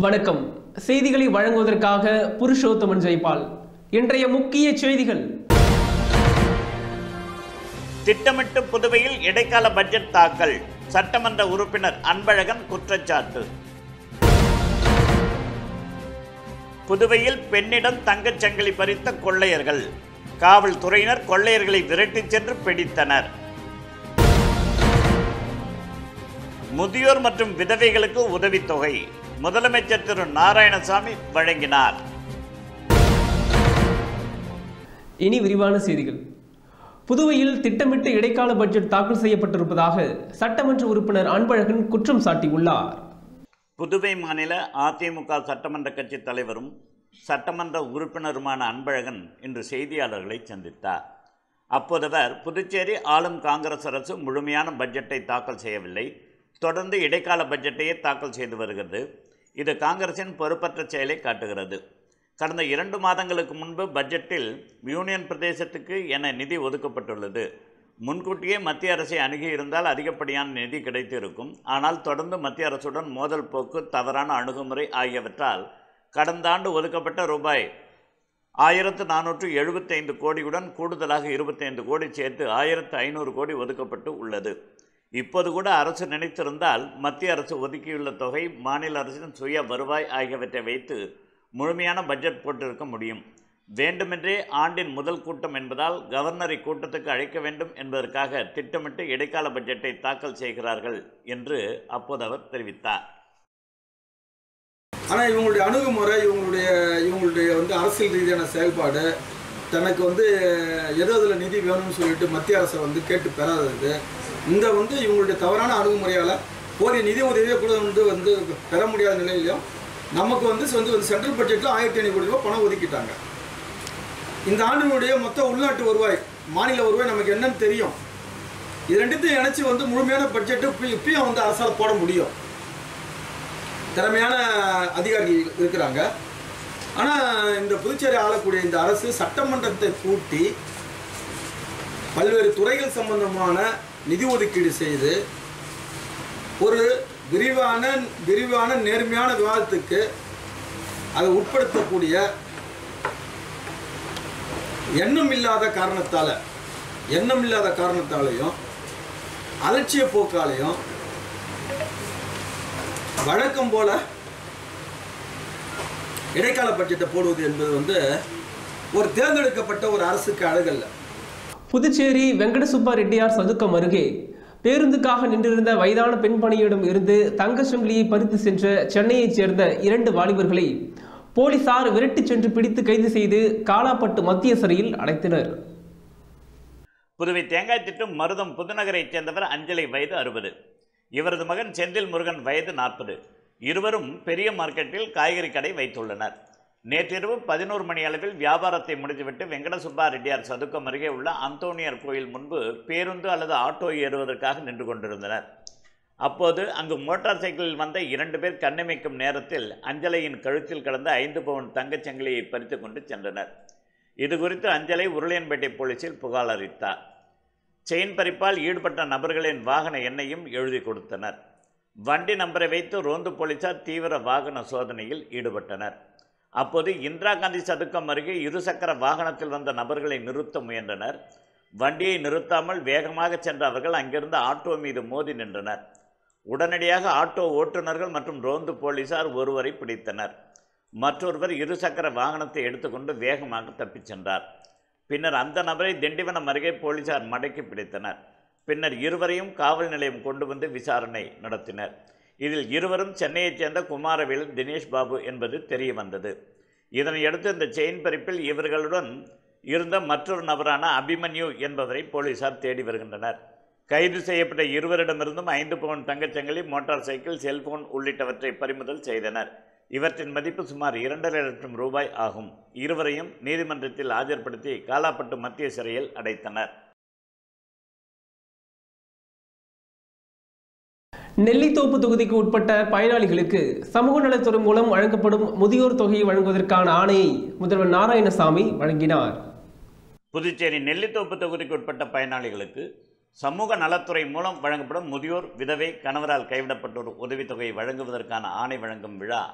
வணக்கம் செய்திகளை வழங்குவதற்காக புருஷோத்தமன் ஜெய்பால் இன்றைய முக்கிய செய்திகள் திட்டமிட்டு புதுவையில் இடைக்கால பட்ஜெட் தாக்கல் சட்டமன்ற உறுப்பினர் அன்பழகன் குற்றச்சாட்டு புதுவையில் பெண்ணிடம் தங்கச் சங்கிலி பறித்த கொள்ளையர்கள் காவல்துறையினர் கொள்ளையர்களை விரட்டிச் சென்று பிடித்தனர் முதியோர் மற்றும் விதவைகளுக்கு உதவித்தொகை முதலமைச்சர் திரு நாராயணசாமி வழங்கினார் இனி விரிவான செய்திகள் புதுவையில் திட்டமிட்டு இடைக்கால பட்ஜெட் தாக்கல் செய்யப்பட்டிருப்பதாக சட்டமன்ற உறுப்பினர் அன்பழகன் குற்றம் சாட்டியுள்ளார் புதுவை மாநில அதிமுக சட்டமன்ற கட்சி தலைவரும் சட்டமன்ற உறுப்பினருமான அன்பழகன் இன்று செய்தியாளர்களை சந்தித்தார் அப்போது அவர் புதுச்சேரி ஆளும் காங்கிரஸ் அரசு முழுமையான பட்ஜெட்டை தாக்கல் செய்யவில்லை தொடர்ந்து இடைக்கால பட்ஜெட்டையே தாக்கல் செய்து வருகிறது இது காங்கிரசின் பொறுப்பற்ற செயலை காட்டுகிறது கடந்த இரண்டு மாதங்களுக்கு முன்பு பட்ஜெட்டில் யூனியன் பிரதேசத்துக்கு என நிதி ஒதுக்கப்பட்டுள்ளது முன்கூட்டியே மத்திய அரசை அணுகியிருந்தால் அதிகப்படியான நிதி கிடைத்திருக்கும் ஆனால் தொடர்ந்து மத்திய அரசுடன் மோதல் போக்கு தவறான அணுகுமுறை ஆகியவற்றால் கடந்த ஆண்டு ஒதுக்கப்பட்ட ரூபாய் ஆயிரத்து நானூற்று எழுபத்தைந்து கோடியுடன் கூடுதலாக இருபத்தைந்து கோடி சேர்த்து ஆயிரத்து ஐநூறு கோடி ஒதுக்கப்பட்டு உள்ளது இப்போது கூட அரசு நினைத்திருந்தால் மத்திய அரசு ஒதுக்கியுள்ள தொகை மாநில அரசின் சுய வருவாய் ஆகியவற்றை வைத்து முழுமையான பட்ஜெட் போட்டிருக்க முடியும் வேண்டுமென்றே ஆண்டின் முதல் கூட்டம் என்பதால் கவர்னரை கூட்டத்துக்கு அழைக்க வேண்டும் என்பதற்காக திட்டமிட்டு இடைக்கால பட்ஜெட்டை தாக்கல் செய்கிறார்கள் என்று அப்போது அவர் தெரிவித்தார் ஆனால் இவங்களுடைய அணுகுமுறை இவங்களுடைய இவங்களுடைய வந்து அரசியல் ரீதியான செயல்பாடு தனக்கு வந்து எது அதில் நிதி வேணும்னு சொல்லிட்டு மத்திய அரசை வந்து கேட்டு பெறாதது இந்த வந்து இவங்களுடைய தவறான அணுகுமுறையால் போதிய நிதி உதவியை கூட வந்து வந்து பெற முடியாத நிலையிலையும் நமக்கு வந்து வந்து வந்து சென்ட்ரல் பட்ஜெட்டில் ஆயிரத்தி ஐநூறு கோடி ரூபாய் பணம் ஒதுக்கிட்டாங்க இந்த ஆண்டினுடைய மொத்த உள்நாட்டு வருவாய் மாநில வருவாய் நமக்கு என்னன்னு தெரியும் இது ரெண்டுத்தையும் இணைச்சி வந்து முழுமையான பட்ஜெட்டு இப்ப- இப்பயும் வந்து அரசால் போட முடியும் திறமையான அதிகாரிகள் இருக்கிறாங்க ஆனால் இந்த புதுச்சேரி ஆளக்கூடிய இந்த அரசு சட்டமன்றத்தை கூட்டி பல்வேறு துறைகள் சம்பந்தமான நிதி ஒதுக்கீடு செய்து ஒரு விரிவான விரிவான நேர்மையான விவாதத்துக்கு அதை உட்படுத்தக்கூடிய எண்ணம் இல்லாத காரணத்தால் எண்ணம் இல்லாத காரணத்தாலையும் அலட்சிய போக்காலையும் வழக்கம் போல இடைக்கால பட்ஜெட்டை போடுவது என்பது வந்து ஒரு தேர்ந்தெடுக்கப்பட்ட ஒரு அரசுக்கு அழகல்ல புதுச்சேரி வெங்கடசுப்பா ரெட்டியார் சதுக்கம் அருகே பேருந்துக்காக நின்றிருந்த வயதான பெண் பணியிடம் இருந்து தங்க சங்கிலியை பறித்து சென்ற சென்னையைச் சேர்ந்த இரண்டு வாலிபர்களை போலீசார் விரட்டிச் சென்று பிடித்து கைது செய்து காலாப்பட்டு மத்திய சிறையில் அடைத்தனர் புதுவை தேங்காய் திட்டு மருதம் புதுநகரைச் சேர்ந்தவர் அஞ்சலி வயது அறுபது இவரது மகன் செந்தில் முருகன் வயது நாற்பது இருவரும் பெரிய மார்க்கெட்டில் காய்கறி கடை வைத்துள்ளனர் நேற்றிரவு பதினோரு மணி அளவில் வியாபாரத்தை முடித்துவிட்டு வெங்கடசுப்பா ரெட்டியார் சதுக்கம் அருகே உள்ள அந்தோணியார் கோயில் முன்பு பேருந்து அல்லது ஆட்டோ ஏறுவதற்காக நின்று கொண்டிருந்தனர் அப்போது அங்கு மோட்டார் சைக்கிளில் வந்த இரண்டு பேர் கண்ணிமைக்கும் நேரத்தில் அஞ்சலையின் கழுத்தில் கடந்த ஐந்து பவுன் தங்கச் சங்கிலியை பறித்து கொண்டு சென்றனர் இது குறித்து அஞ்சலை உருளையன்பேட்டை போலீசில் புகார் அளித்தார் செயின் பறிப்பால் ஈடுபட்ட நபர்களின் வாகன எண்ணையும் எழுதி கொடுத்தனர் வண்டி நம்பரை வைத்து ரோந்து போலீசார் தீவிர வாகன சோதனையில் ஈடுபட்டனர் அப்போது இந்திரா காந்தி சதுக்கம் அருகே இருசக்கர வாகனத்தில் வந்த நபர்களை நிறுத்த முயன்றனர் வண்டியை நிறுத்தாமல் வேகமாக சென்ற அவர்கள் அங்கிருந்த ஆட்டோ மீது மோதி நின்றனர் உடனடியாக ஆட்டோ ஓட்டுநர்கள் மற்றும் ரோந்து போலீசார் ஒருவரை பிடித்தனர் மற்றொருவர் இருசக்கர வாகனத்தை எடுத்துக்கொண்டு வேகமாக தப்பிச் சென்றார் பின்னர் அந்த நபரை திண்டிவனம் அருகே போலீசார் மடக்கி பிடித்தனர் பின்னர் இருவரையும் காவல் நிலையம் கொண்டு வந்து விசாரணை நடத்தினர் இதில் இருவரும் சென்னையைச் சேர்ந்த குமாரவேல் தினேஷ் பாபு என்பது தெரிய வந்தது இதனையடுத்து இந்த செயின் பறிப்பில் இவர்களுடன் இருந்த மற்றொரு நபரான அபிமன்யு என்பவரை போலீசார் தேடி வருகின்றனர் கைது செய்யப்பட்ட இருவரிடமிருந்தும் ஐந்து பவுன் தங்கச்சங்கிலி மோட்டார் சைக்கிள் செல்போன் உள்ளிட்டவற்றை பறிமுதல் செய்தனர் இவற்றின் மதிப்பு சுமார் இரண்டரை லட்சம் ரூபாய் ஆகும் இருவரையும் நீதிமன்றத்தில் ஆஜர்படுத்தி காலாப்பட்டு மத்திய சிறையில் அடைத்தனர் நெல்லித்தோப்பு தொகுதிக்கு உட்பட்ட பயனாளிகளுக்கு சமூக நலத்துறை மூலம் வழங்கப்படும் முதியோர் தொகையை வழங்குவதற்கான ஆணையை முதல்வர் நாராயணசாமி வழங்கினார் புதுச்சேரி நெல்லித்தோப்பு தொகுதிக்கு உட்பட்ட பயனாளிகளுக்கு சமூக நலத்துறை மூலம் வழங்கப்படும் முதியோர் விதவை கணவரால் கைவிடப்பட்டோர் உதவித்தொகையை வழங்குவதற்கான ஆணை வழங்கும் விழா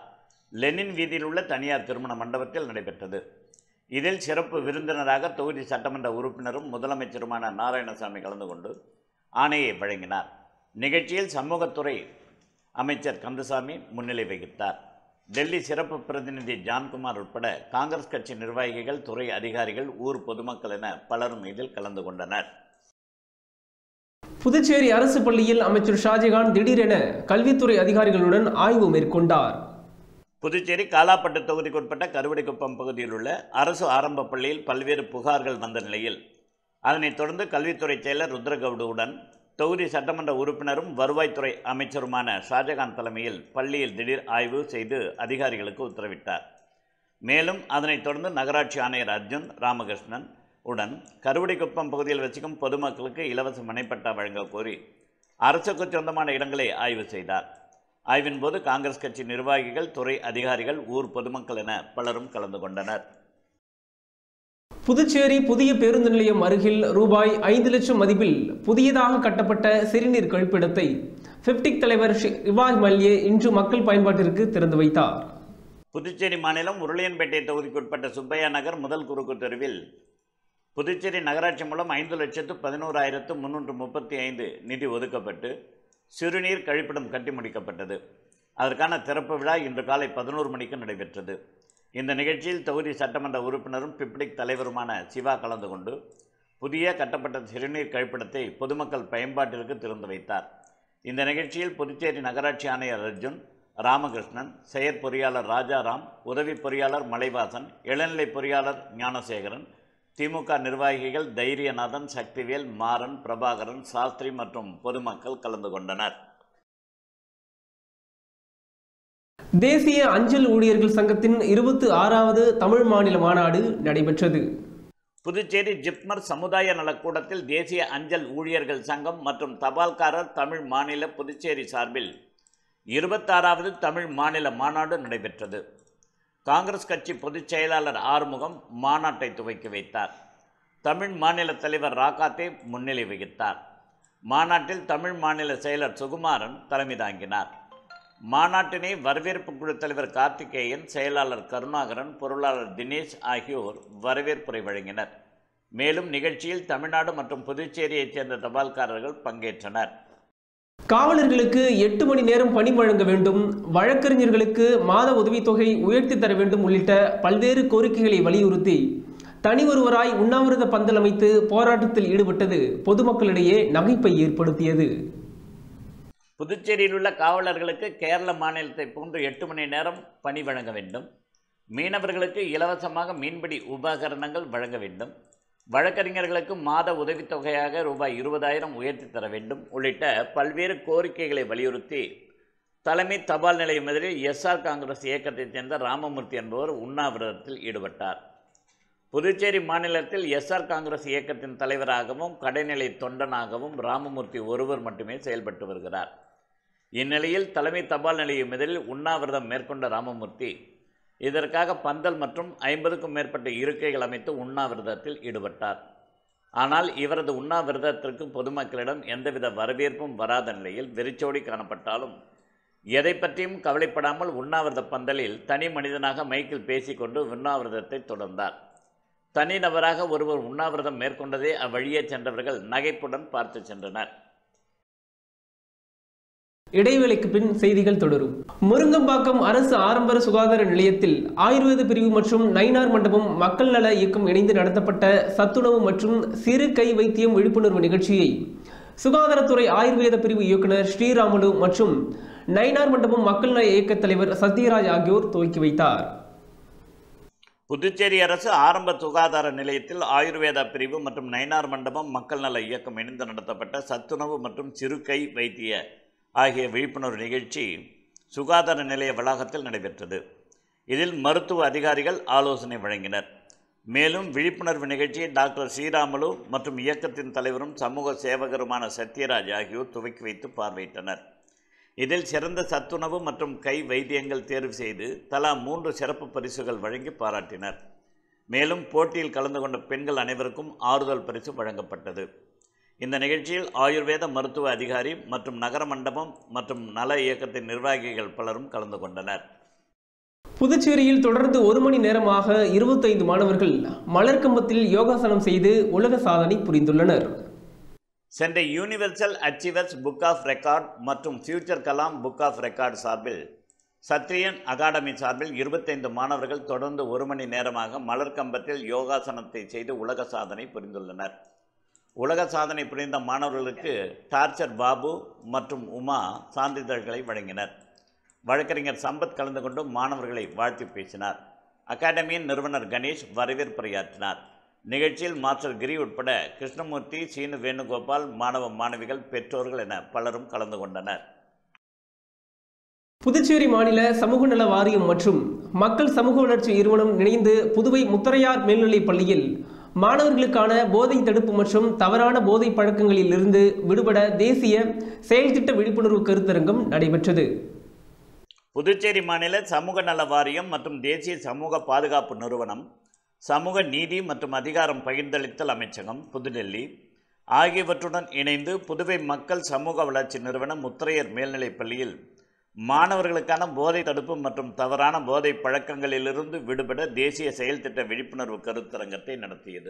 லெனின் வீதியில் உள்ள தனியார் திருமண மண்டபத்தில் நடைபெற்றது இதில் சிறப்பு விருந்தினராக தொகுதி சட்டமன்ற உறுப்பினரும் முதலமைச்சருமான நாராயணசாமி கலந்து கொண்டு ஆணையை வழங்கினார் நிகழ்ச்சியில் சமூகத்துறை அமைச்சர் கந்தசாமி முன்னிலை வகித்தார் டெல்லி சிறப்பு பிரதிநிதி ஜான்குமார் உட்பட காங்கிரஸ் கட்சி நிர்வாகிகள் துறை அதிகாரிகள் ஊர் பொதுமக்கள் என பலரும் இதில் கலந்து கொண்டனர் புதுச்சேரி அரசு பள்ளியில் அமைச்சர் ஷாஜகான் திடீரென கல்வித்துறை அதிகாரிகளுடன் ஆய்வு மேற்கொண்டார் புதுச்சேரி காலாப்பட்டு தொகுதிக்குட்பட்ட கருவடிக்குப்பம் பகுதியில் உள்ள அரசு ஆரம்ப பள்ளியில் பல்வேறு புகார்கள் வந்த நிலையில் அதனைத் தொடர்ந்து கல்வித்துறை செயலர் ருத்ரகவுடுவுடன் தொகுதி சட்டமன்ற உறுப்பினரும் வருவாய்த்துறை அமைச்சருமான ஷாஜகான் தலைமையில் பள்ளியில் திடீர் ஆய்வு செய்து அதிகாரிகளுக்கு உத்தரவிட்டார் மேலும் அதனைத் தொடர்ந்து நகராட்சி ஆணையர் அர்ஜுன் ராமகிருஷ்ணன் உடன் கருவடிக்குப்பம் பகுதியில் வசிக்கும் பொதுமக்களுக்கு இலவச மனைப்பட்டா வழங்க கோரி அரசுக்கு சொந்தமான இடங்களை ஆய்வு செய்தார் ஆய்வின் போது காங்கிரஸ் கட்சி நிர்வாகிகள் துறை அதிகாரிகள் ஊர் பொதுமக்கள் என பலரும் கலந்து கொண்டனர் புதுச்சேரி புதிய பேருந்து நிலையம் அருகில் ரூபாய் ஐந்து லட்சம் மதிப்பில் புதியதாக கட்டப்பட்ட சிறுநீர் கழிப்பிடத்தை பிப்டிக் தலைவர் ரிவாஜ் மல்யே இன்று மக்கள் பயன்பாட்டிற்கு திறந்து வைத்தார் புதுச்சேரி மாநிலம் உருளையன்பேட்டை தொகுதிக்குட்பட்ட சுப்பையா நகர் முதல் குறுக்கு தெருவில் புதுச்சேரி நகராட்சி மூலம் ஐந்து லட்சத்து பதினோராயிரத்து முன்னூற்று முப்பத்தி ஐந்து நிதி ஒதுக்கப்பட்டு சிறுநீர் கழிப்பிடம் கட்டி முடிக்கப்பட்டது அதற்கான திறப்பு விழா இன்று காலை பதினோரு மணிக்கு நடைபெற்றது இந்த நிகழ்ச்சியில் தொகுதி சட்டமன்ற உறுப்பினரும் பிப்டிக் தலைவருமான சிவா கலந்து கொண்டு புதிய கட்டப்பட்ட சிறுநீர் கழிப்பிடத்தை பொதுமக்கள் பயன்பாட்டிற்கு திறந்து வைத்தார் இந்த நிகழ்ச்சியில் புதுச்சேரி நகராட்சி ஆணையர் அர்ஜுன் ராமகிருஷ்ணன் செயற் பொறியாளர் ராஜாராம் உதவி பொறியாளர் மலைவாசன் இளநிலை பொறியாளர் ஞானசேகரன் திமுக நிர்வாகிகள் தைரியநாதன் சக்திவேல் மாறன் பிரபாகரன் சாஸ்திரி மற்றும் பொதுமக்கள் கலந்து கொண்டனர் தேசிய அஞ்சல் ஊழியர்கள் சங்கத்தின் இருபத்தி ஆறாவது தமிழ் மாநில மாநாடு நடைபெற்றது புதுச்சேரி ஜிப்மர் சமுதாய நலக்கூடத்தில் தேசிய அஞ்சல் ஊழியர்கள் சங்கம் மற்றும் தபால்காரர் தமிழ் மாநில புதுச்சேரி சார்பில் இருபத்தாறாவது தமிழ் மாநில மாநாடு நடைபெற்றது காங்கிரஸ் கட்சி பொதுச் செயலாளர் ஆறுமுகம் மாநாட்டை துவக்கி வைத்தார் தமிழ் மாநில தலைவர் ராகாத்தே முன்னிலை வகித்தார் மாநாட்டில் தமிழ் மாநில செயலர் சுகுமாரன் தலைமை தாங்கினார் மாநாட்டினை வரவேற்பு குழு தலைவர் கார்த்திகேயன் செயலாளர் கருணாகரன் பொருளாளர் தினேஷ் ஆகியோர் வரவேற்புரை வழங்கினர் மேலும் நிகழ்ச்சியில் தமிழ்நாடு மற்றும் புதுச்சேரியைச் சேர்ந்த தபால்காரர்கள் பங்கேற்றனர் காவலர்களுக்கு எட்டு மணி நேரம் பணி வழங்க வேண்டும் வழக்கறிஞர்களுக்கு மாத உதவித்தொகை உயர்த்தி தர வேண்டும் உள்ளிட்ட பல்வேறு கோரிக்கைகளை வலியுறுத்தி தனி ஒருவராய் உண்ணாவிரத பந்தல் அமைத்து போராட்டத்தில் ஈடுபட்டது பொதுமக்களிடையே நகைப்பை ஏற்படுத்தியது புதுச்சேரியில் உள்ள காவலர்களுக்கு கேரள மாநிலத்தை போன்று எட்டு மணி நேரம் பணி வழங்க வேண்டும் மீனவர்களுக்கு இலவசமாக மீன்பிடி உபகரணங்கள் வழங்க வேண்டும் வழக்கறிஞர்களுக்கு மாத உதவித்தொகையாக ரூபாய் இருபதாயிரம் உயர்த்தி தர வேண்டும் உள்ளிட்ட பல்வேறு கோரிக்கைகளை வலியுறுத்தி தலைமை தபால் நிலையம் எதிரில் எஸ்ஆர் காங்கிரஸ் இயக்கத்தைச் சேர்ந்த ராமமூர்த்தி என்பவர் உண்ணாவிரதத்தில் ஈடுபட்டார் புதுச்சேரி மாநிலத்தில் எஸ்ஆர் காங்கிரஸ் இயக்கத்தின் தலைவராகவும் கடைநிலை தொண்டனாகவும் ராமமூர்த்தி ஒருவர் மட்டுமே செயல்பட்டு வருகிறார் இந்நிலையில் தலைமை தபால் நிலையம் எதிரில் உண்ணாவிரதம் மேற்கொண்ட ராமமூர்த்தி இதற்காக பந்தல் மற்றும் ஐம்பதுக்கும் மேற்பட்ட இருக்கைகள் அமைத்து உண்ணாவிரதத்தில் ஈடுபட்டார் ஆனால் இவரது உண்ணாவிரதத்திற்கு பொதுமக்களிடம் எந்தவித வரவேற்பும் வராத நிலையில் வெறிச்சோடி காணப்பட்டாலும் எதை பற்றியும் கவலைப்படாமல் உண்ணாவிரத பந்தலில் தனி மனிதனாக மைக்கில் பேசிக்கொண்டு உண்ணாவிரதத்தை தொடர்ந்தார் தனிநபராக ஒருவர் உண்ணாவிரதம் மேற்கொண்டதை அவ்வழியே சென்றவர்கள் நகைப்புடன் பார்த்து சென்றனர் இடைவேளைக்கு பின் செய்திகள் தொடரும் முருங்கம்பாக்கம் அரசு ஆரம்ப சுகாதார நிலையத்தில் ஆயுர்வேத பிரிவு மற்றும் நைனார் மண்டபம் மக்கள் நல இயக்கம் இணைந்து நடத்தப்பட்ட சத்துணவு மற்றும் சிறு கை வைத்தியம் விழிப்புணர்வு நிகழ்ச்சியை சுகாதாரத்துறை ஆயுர்வேத பிரிவு இயக்குனர் ஸ்ரீராமுலு மற்றும் நைனார் மண்டபம் மக்கள் நல இயக்க தலைவர் சத்யராஜ் ஆகியோர் துவக்கி வைத்தார் புதுச்சேரி அரசு ஆரம்ப சுகாதார நிலையத்தில் ஆயுர்வேதா பிரிவு மற்றும் நயினார் மண்டபம் மக்கள் நல இயக்கம் இணைந்து நடத்தப்பட்ட சத்துணவு மற்றும் சிறுகை வைத்திய ஆகிய விழிப்புணர்வு நிகழ்ச்சி சுகாதார நிலைய வளாகத்தில் நடைபெற்றது இதில் மருத்துவ அதிகாரிகள் ஆலோசனை வழங்கினர் மேலும் விழிப்புணர்வு நிகழ்ச்சியை டாக்டர் ஸ்ரீராமலு மற்றும் இயக்கத்தின் தலைவரும் சமூக சேவகருமான சத்யராஜ் ஆகியோர் துவக்கி வைத்து பார்வையிட்டனர் இதில் சிறந்த சத்துணவு மற்றும் கை வைத்தியங்கள் தேர்வு செய்து தலா மூன்று சிறப்பு பரிசுகள் வழங்கி பாராட்டினர் மேலும் போட்டியில் கலந்து கொண்ட பெண்கள் அனைவருக்கும் ஆறுதல் பரிசு வழங்கப்பட்டது இந்த நிகழ்ச்சியில் ஆயுர்வேத மருத்துவ அதிகாரி மற்றும் நகர மண்டபம் மற்றும் நல இயக்கத்தின் நிர்வாகிகள் பலரும் கலந்து கொண்டனர் புதுச்சேரியில் தொடர்ந்து ஒரு மணி நேரமாக இருபத்தைந்து மாணவர்கள் மலர்கம்பத்தில் யோகாசனம் செய்து உலக சாதனை புரிந்துள்ளனர் Chennai universal achievers book of record மற்றும் future Kalam book of record சார்பில் சத்ரியன் அகாடமி சார்பில் இருபத்தைந்து மாணவர்கள் தொடர்ந்து ஒரு மணி நேரமாக மலர்கம்பத்தில் யோகாசனத்தை செய்து உலக சாதனை புரிந்துள்ளனர் உலக சாதனை புரிந்த மாணவர்களுக்கு டார்ச்சர் பாபு மற்றும் உமா சான்றிதழ்களை வழங்கினர் வழக்கறிஞர் சம்பத் கலந்து கொண்டு மாணவர்களை வாழ்த்தி பேசினார் அகாடமியின் நிறுவனர் கணேஷ் வரவேற்புரையாற்றினார் நிகழ்ச்சியில் மாஸ்டர் கிரி உட்பட கிருஷ்ணமூர்த்தி சீனு வேணுகோபால் மாணவ மாணவிகள் பெற்றோர்கள் என பலரும் கலந்து கொண்டனர் புதுச்சேரி மாநில சமூக நல வாரியம் மற்றும் மக்கள் சமூக வளர்ச்சி நிறுவனம் இணைந்து புதுவை முத்தரையார் மேல்நிலைப் பள்ளியில் மாணவர்களுக்கான போதை தடுப்பு மற்றும் தவறான போதை பழக்கங்களில் இருந்து விடுபட தேசிய செயல்திட்ட விழிப்புணர்வு கருத்தரங்கம் நடைபெற்றது புதுச்சேரி மாநில சமூக நல வாரியம் மற்றும் தேசிய சமூக பாதுகாப்பு நிறுவனம் சமூக நீதி மற்றும் அதிகாரம் பகிர்ந்தளித்தல் அமைச்சகம் புதுடெல்லி ஆகியவற்றுடன் இணைந்து புதுவை மக்கள் சமூக வளர்ச்சி நிறுவனம் முத்திரையர் மேல்நிலைப் பள்ளியில் மாணவர்களுக்கான போதை தடுப்பு மற்றும் தவறான போதை பழக்கங்களிலிருந்து விடுபட தேசிய செயல்திட்ட விழிப்புணர்வு கருத்தரங்கத்தை நடத்தியது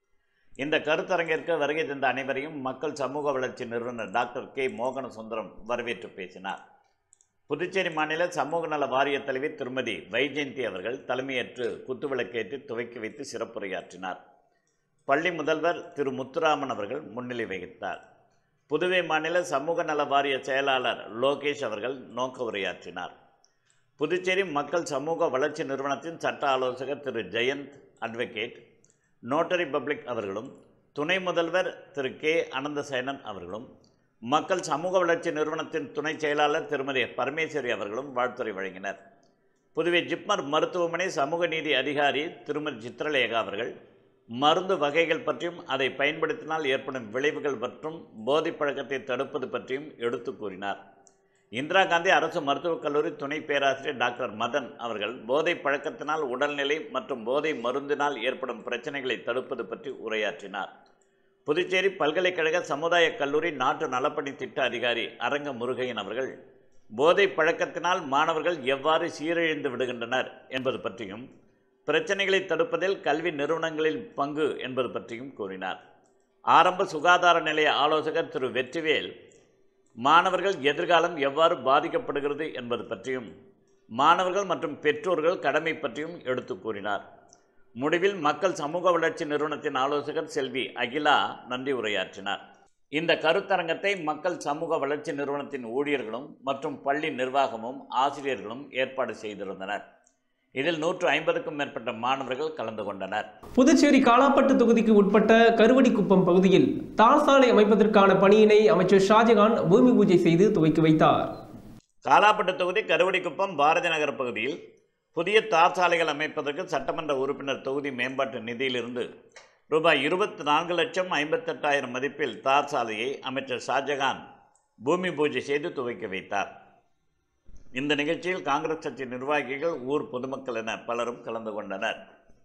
இந்த கருத்தரங்கிற்கு வருகை தந்த அனைவரையும் மக்கள் சமூக வளர்ச்சி நிறுவனர் டாக்டர் கே மோகன சுந்தரம் வரவேற்று பேசினார் புதுச்சேரி மாநில சமூக நல வாரிய தலைவி திருமதி வைஜெயந்தி அவர்கள் தலைமையேற்று குத்துவிளக்கேற்றி துவக்கி வைத்து சிறப்புரையாற்றினார் பள்ளி முதல்வர் திரு முத்துராமன் அவர்கள் முன்னிலை வகித்தார் புதுவை மாநில சமூக நல வாரிய செயலாளர் லோகேஷ் அவர்கள் நோக்க உரையாற்றினார் புதுச்சேரி மக்கள் சமூக வளர்ச்சி நிறுவனத்தின் சட்ட ஆலோசகர் Thiru Jayanth advocate notary public அவர்களும் துணை முதல்வர் திரு கே அனந்தசேனன் அவர்களும் மக்கள் சமூக வளர்ச்சி நிறுவனத்தின் துணை செயலாளர் திருமதி பரமேஸ்வரி அவர்களும் வாழ்த்துரை வழங்கினர் புதுவை ஜிப்மர் மருத்துவமனை சமூக நீதி அதிகாரி திருமதி சித்திரலேகா அவர்கள் மருந்து வகைகள் பற்றியும் அதை பயன்படுத்தினால் ஏற்படும் விளைவுகள் மற்றும் போதைப் பழக்கத்தை தடுப்பது பற்றியும் எடுத்து கூறினார் இந்திரா காந்தி அரசு மருத்துவக் கல்லூரி துணை பேராசிரியர் டாக்டர் மதன் அவர்கள் போதை பழக்கத்தினால் உடல்நிலை மற்றும் போதை மருந்தினால் ஏற்படும் பிரச்சனைகளை தடுப்பது பற்றி உரையாற்றினார் புதுச்சேரி பல்கலைக்கழக சமுதாய கல்லூரி நாட்டு நலப்பணி திட்ட அதிகாரி அரங்க முருகையன் அவர்கள் போதை பழக்கத்தினால் மாணவர்கள் எவ்வாறு சீரழிந்து விடுகின்றனர் என்பது பற்றியும் பிரச்சனைகளை தடுப்பதில் கல்வி நிறுவனங்களின் பங்கு என்பது பற்றியும் கூறினார் ஆரம்ப சுகாதார நிலைய ஆலோசகர் திரு வெற்றிவேல் மாணவர்கள் எதிர்காலம் எவ்வாறு பாதிக்கப்படுகிறது என்பது பற்றியும் மாணவர்கள் மற்றும் பெற்றோர்கள் கடமை பற்றியும் எடுத்து கூறினார் முடிவில் மக்கள் சமூக வளர்ச்சி நிறுவனத்தின் ஆலோசகர் செல்வி அகிலா நன்றி உரையாற்றினார் இந்த கருத்தரங்கத்தை மக்கள் சமூக வளர்ச்சி நிறுவனத்தின் ஊழியர்களும் மற்றும் பள்ளி நிர்வாகமும் ஆசிரியர்களும் ஏற்பாடு செய்திருந்தனர் இதில் நூற்று ஐம்பதுக்கும் மேற்பட்ட மாணவர்கள் கலந்து கொண்டனர் புதுச்சேரி காலாப்பட்டு தொகுதிக்கு உட்பட்ட கருவடிக்குப்பம் பகுதியில் தார் சாலை அமைப்பதற்கான பணியினை அமைச்சர் ஷாஜகான் பூமி பூஜை செய்து துவக்கி வைத்தார் காலாப்பட்டு தொகுதி கருவடிக்குப்பம் பாரதி நகர் பகுதியில் புதிய தார் சாலைகள் அமைப்பதற்கு சட்டமன்ற உறுப்பினர் தொகுதி மேம்பாட்டு நிதியிலிருந்து ரூபாய் இருபத்தி நான்கு லட்சம் ஐம்பத்தெட்டாயிரம் மதிப்பில் தார் சாலையை அமைச்சர் ஷாஜகான் பூமி பூஜை செய்து துவக்கி வைத்தார் இந்த நிகழ்ச்சியில் காங்கிரஸ் கட்சி நிர்வாகிகள் ஊர் பொதுமக்கள் என பலரும் கலந்து கொண்டனர்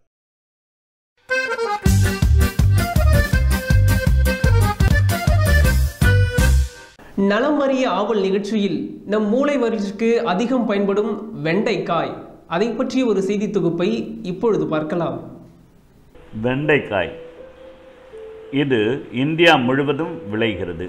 நலம் அறிய ஆவல் நிகழ்ச்சியில் நம் மூளை வளர்ச்சிக்கு அதிகம் பயன்படும் வெண்டைக்காய் அதை பற்றிய ஒரு செய்தி தொகுப்பை இப்பொழுது பார்க்கலாம் வெண்டைக்காய் இது இந்தியா முழுவதும் விளைகிறது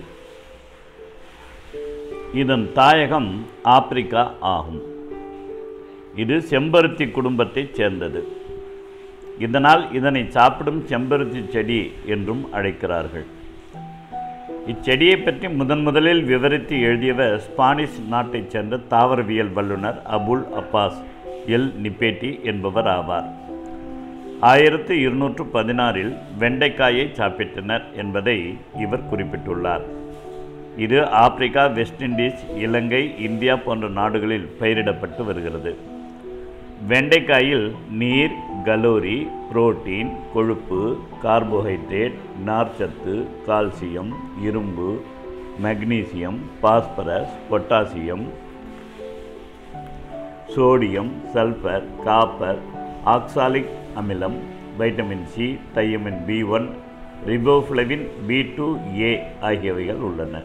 இதன் தாயகம் ஆப்பிரிக்கா ஆகும் இது செம்பருத்தி குடும்பத்தைச் சேர்ந்தது இதனால் இதனை சாப்பிடும் செம்பருத்தி செடி என்றும் அழைக்கிறார்கள் இச்செடியை பற்றி முதன் முதலில் விவரித்து எழுதியவர் ஸ்பானிஷ் நாட்டைச் சேர்ந்த தாவரவியல் வல்லுனர் அபுல் அப்பாஸ் எல் நிப்பேட்டி என்பவர் ஆவார் ஆயிரத்து இருநூற்று பதினாறில் வெண்டைக்காயை சாப்பிட்டனர் என்பதை இவர் குறிப்பிட்டுள்ளார் இது Africa West Indies Ilangai India போன்ற நாடுகளில் பயிரிடப்பட்டு வருகிறது வெண்டைக்காயில் நீர் கலோரி புரோட்டீன் கொழுப்பு கார்போஹைட்ரேட் நார்ச்சத்து கால்சியம் இரும்பு magnesium phosphorus potassium sodium sulphur copper oxalic அமிலம் vitamin C thiamine B one riboflavin B two A ஆகியவைகள் உள்ளன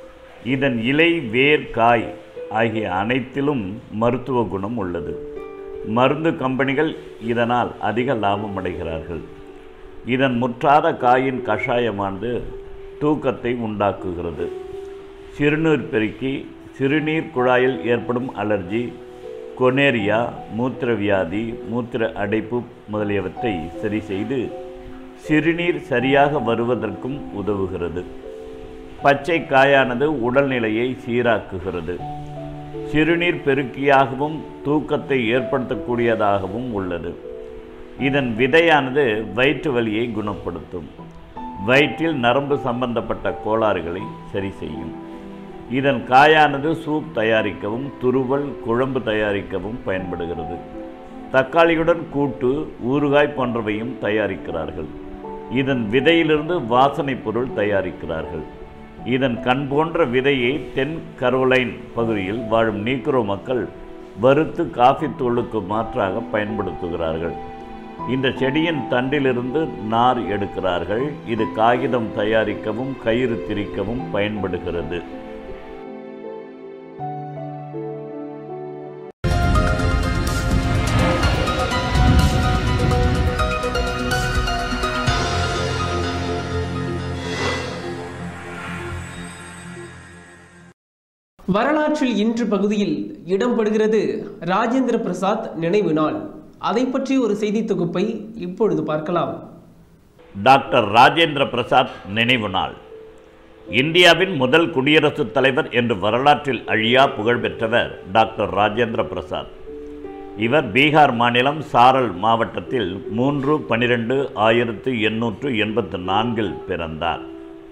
இதன் இலை வேர் காய் ஆகிய அனைத்திலும் மருத்துவ குணம் உள்ளது மருந்து கம்பெனிகள் இதனால் அதிக லாபம் அடைகிறார்கள் இதன் முற்றாத காயின் கஷாயமானது தூக்கத்தை உண்டாக்குகிறது சிறுநீர் பெருக்கி சிறுநீர் குழாயில் ஏற்படும் அலர்ஜி கொனேரியா மூத்திரவியாதி மூத்திர அடைப்பு முதலியவற்றை சரி செய்து சிறுநீர் சரியாக வருவதற்கும் உதவுகிறது பச்சை காயானது உடல்நிலையை சீராக்குகிறது சிறுநீர் பெருக்கியாகவும் தூக்கத்தை ஏற்படுத்தக்கூடியதாகவும் உள்ளது இதன் விதையானது வயிற்று வலியை குணப்படுத்தும் வயிற்றில் நரம்பு சம்பந்தப்பட்ட கோளாறுகளை சரி செய்யும் இதன் காயானது சூப் தயாரிக்கவும் துருவல் குழம்பு தயாரிக்கவும் பயன்படுகிறது தக்காளியுடன் கூட்டு ஊறுகாய் போன்றவையும் தயாரிக்கிறார்கள் இதன் விதையிலிருந்து வாசனை பொருள் தயாரிக்கிறார்கள் இதன் கண் போன்ற விதையை தென் கரோலைன் பகுதியில் வாழும் நீக்ரோ மக்கள் வறுத்து காஃபி தூளுக்கு மாற்றாக பயன்படுத்துகிறார்கள் இந்த செடியின் தண்டிலிருந்து நார் எடுக்கிறார்கள் இது காகிதம் தயாரிக்கவும் கயிறு திரிக்கவும் பயன்படுகிறது வரலாற்றில் இன்று பகுதியில் இடம்பெறுகிறது ராஜேந்திர பிரசாத் நினைவு நாள் அதை பற்றி ஒரு செய்தி தொகுப்பை இப்பொழுது பார்க்கலாம் டாக்டர் ராஜேந்திர பிரசாத் நினைவு நாள் இந்தியாவின் முதல் குடியரசுத் தலைவர் என்று வரலாற்றில் அழியா புகழ் பெற்றவர் டாக்டர் ராஜேந்திர பிரசாத் இவர் பீகார் மாநிலம் சாரல் மாவட்டத்தில் மூன்று பனிரெண்டு ஆயிரத்து எண்ணூற்று எண்பத்து நான்கில் பிறந்தார்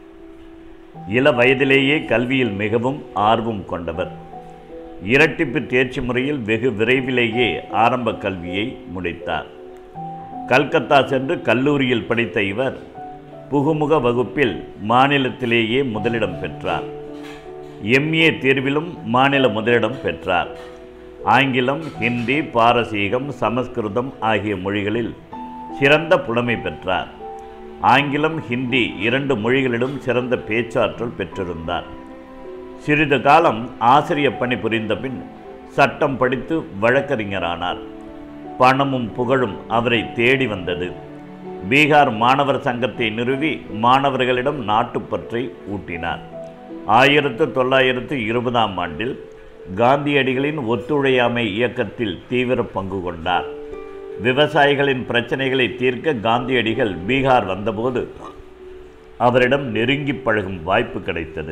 இள வயதிலேயே கல்வியில் மிகவும் ஆர்வம் கொண்டவர் இரட்டிப்பு தேர்ச்சி முறையில் வெகு விரைவிலேயே ஆரம்ப கல்வியை முடித்தார் கல்கத்தா சென்று கல்லூரியில் படித்த இவர் புகுமுக வகுப்பில் மாநிலத்திலேயே முதலிடம் பெற்றார் எம்ஏ தேர்விலும் மாநில முதலிடம் பெற்றார் ஆங்கிலம் ஹிந்தி பாரசீகம் சமஸ்கிருதம் ஆகிய மொழிகளில் சிறந்த புலமை பெற்றார் ஆங்கிலம் ஹிந்தி இரண்டு மொழிகளிலும் சிறந்த பேச்சாற்றல் பெற்றிருந்தார் சிறிது காலம் ஆசிரிய பணி புரிந்த பின் சட்டம் படித்து வழக்கறிஞரானார் பணமும் புகழும் அவரை தேடி வந்தது பீகார் மாணவர் சங்கத்தை நிறுவி மாணவர்களிடம் நாட்டுப்பற்றை ஊட்டினார் ஆயிரத்து தொள்ளாயிரத்து இருபதாம் ஆண்டில் காந்தியடிகளின் ஒத்துழையாமை இயக்கத்தில் தீவிர பங்கு கொண்டார் விவசாயிகளின் பிரச்சனைகளை தீர்க்க காந்தியடிகள் பீகார் வந்தபோது அவரிடம் நெருங்கி பழகும் வாய்ப்பு கிடைத்தது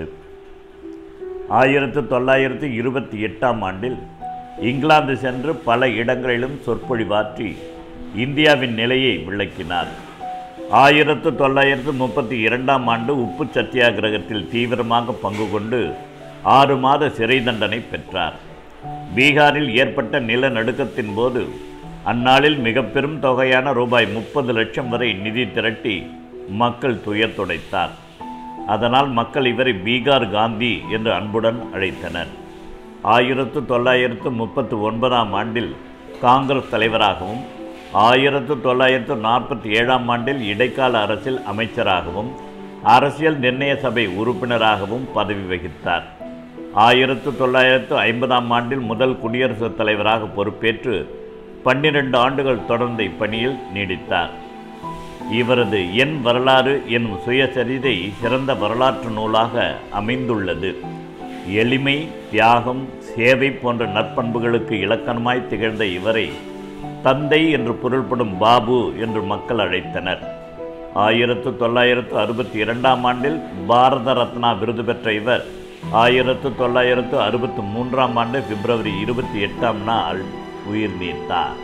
ஆயிரத்து தொள்ளாயிரத்து இருபத்தி எட்டாம் ஆண்டில் இங்கிலாந்து சென்று பல இடங்களிலும் சொற்பொழிவாற்றி இந்தியாவின் நிலையை விளக்கினார் ஆயிரத்து தொள்ளாயிரத்து முப்பத்தி இரண்டாம் ஆண்டு உப்பு சத்தியாகிரகத்தில் தீவிரமாக பங்கு கொண்டு ஆறு மாத சிறை தண்டனை பெற்றார் பீகாரில் ஏற்பட்ட நிலநடுக்கத்தின் போது அந்நாளில் மிக பெரும் தொகையான ரூபாய் முப்பது லட்சம் வரை நிதி திரட்டி மக்கள் துயர் துடைத்தார் அதனால் மக்கள் இவரை பீகார் காந்தி என்று அன்புடன் அழைத்தனர் ஆயிரத்து தொள்ளாயிரத்து முப்பத்து ஒன்பதாம் ஆண்டில் காங்கிரஸ் தலைவராகவும் ஆயிரத்து தொள்ளாயிரத்து நாற்பத்தி ஏழாம் ஆண்டில் இடைக்கால அரசில் அமைச்சராகவும் அரசியல் நிர்ணய சபை உறுப்பினராகவும் பதவி வகித்தார் ஆயிரத்து தொள்ளாயிரத்து ஐம்பதாம் ஆண்டில் முதல் குடியரசுத் தலைவராக பொறுப்பேற்று பன்னிரண்டு ஆண்டுகள் தொடர்ந்த இப்பணியில் நீடித்தார் இவரது என் வரலாறு எனும் சுயசரிதை சிறந்த வரலாற்று நூலாக அமைந்துள்ளது எளிமை தியாகம் சேவை போன்ற நற்பண்புகளுக்கு இலக்கணமாய் திகழ்ந்த இவரை தந்தை என்று பொருள்படும் பாபு என்று மக்கள் அழைத்தனர் ஆயிரத்து தொள்ளாயிரத்து அறுபத்தி இரண்டாம் ஆண்டில் பாரத ரத்னா விருது பெற்ற இவர் ஆயிரத்து தொள்ளாயிரத்து அறுபத்தி மூன்றாம் ஆண்டு பிப்ரவரி இருபத்தி எட்டாம் நாள் உயிர் நீத்தார்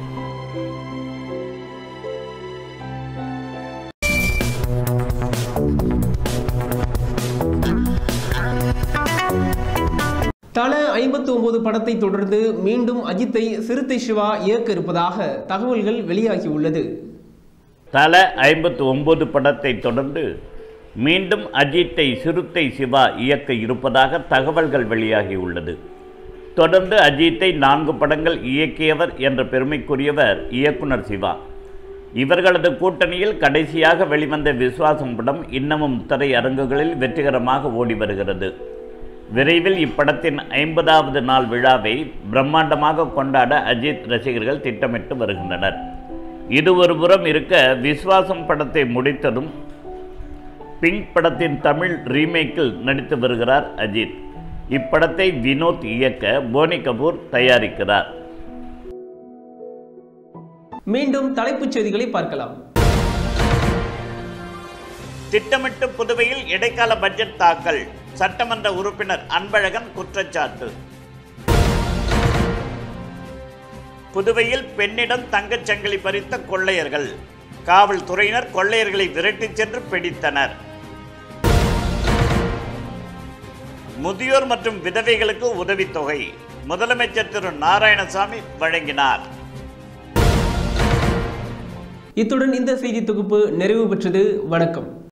தல ஐம்பத்தி ஒன்பது படத்தை தொடர்ந்து மீண்டும் அஜித்தை சிறுத்தை சிவா இயக்க இருப்பதாக தகவல்கள் வெளியாகியுள்ளது தல ஐம்பத்து ஒன்பது படத்தை தொடர்ந்து மீண்டும் அஜித்தை சிறுத்தை சிவா இயக்க இருப்பதாக தகவல்கள் வெளியாகியுள்ளது தொடர்ந்து அஜித்தை நான்கு படங்கள் இயக்கியவர் என்ற பெருமைக்குரியவர் இயக்குனர் சிவா இவர்களது கூட்டணியில் கடைசியாக வெளிவந்த விஸ்வாசம் படம் இன்னமும் திரையரங்குகளில் வெற்றிகரமாக ஓடி வருகிறது விரைவில் இப்படத்தின் ஐம்பதாவது நாள் விழாவை பிரம்மாண்டமாக கொண்டாட அஜித் ரசிகர்கள் திட்டமிட்டு வருகின்றனர் இது ஒரு புறம் இருக்க விஸ்வாசம் படத்தை முடித்ததும் பிங்க் படத்தின் தமிழ் ரீமேக்கில் நடித்து வருகிறார் அஜித் இப்படத்தை வினோத் இயக்க போனி கபூர் தயாரிக்கிறார் மீண்டும் தலைப்புச் செய்திகளை பார்க்கலாம் திட்டமிட்டு புதுவையில் இடைக்கால பட்ஜெட் தாக்கல் சட்டமன்ற உறுப்பினர் அன்பழகன் குற்றச்சாட்டு புதுவையில் பெண்ணிடம் தங்கச் சங்கிலி பறித்த கொள்ளையர்கள் காவல்துறையினர் கொள்ளையர்களை விரட்டிச் சென்று பிடித்தனர் முதியோர் மற்றும் விதவைகளுக்கு உதவித்தொகை முதலமைச்சர் திரு நாராயணசாமி வழங்கினார் இத்துடன் இந்த செய்தி தொகுப்பு நிறைவு பெற்றது வணக்கம்